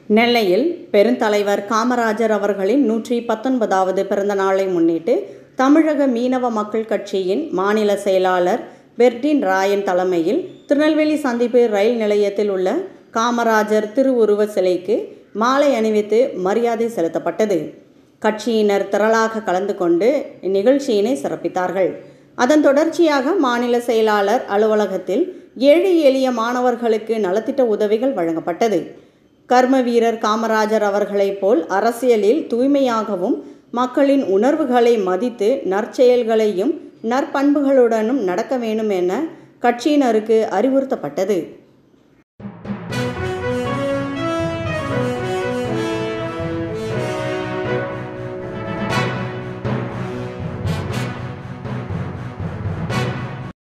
நெல்லையில் பெருந்தலைவர் காமராஜர் அவர்களின் நூற்றி பத்தொன்பதாவது பிறந்த நாளை முன்னிட்டு தமிழக மீனவ மக்கள் கட்சியின் மாநில செயலாளர் பெர்டின் ராயன் தலைமையில் திருநெல்வேலி சந்திப்பு ரயில் நிலையத்தில் உள்ள காமராஜர் திருவுருவ சிலைக்கு மாலை அணிவித்து மரியாதை செலுத்தப்பட்டது கட்சியினர் திரளாக கலந்து கொண்டு இந்நிகழ்ச்சியினை சிறப்பித்தார்கள் அதன் தொடர்ச்சியாக மாநில செயலாளர் அலுவலகத்தில் ஏழை எளிய மாணவர்களுக்கு நலத்திட்ட உதவிகள் வழங்கப்பட்டது கர்ம வீரர் காமராஜர் அவர்களைப் போல் அரசியலில் தூய்மையாகவும் மக்களின் உணர்வுகளை மதித்து நற்செயல்களையும் நற்பண்புகளுடனும் நடக்க வேண்டும் என கட்சியினருக்கு அறிவுறுத்தப்பட்டது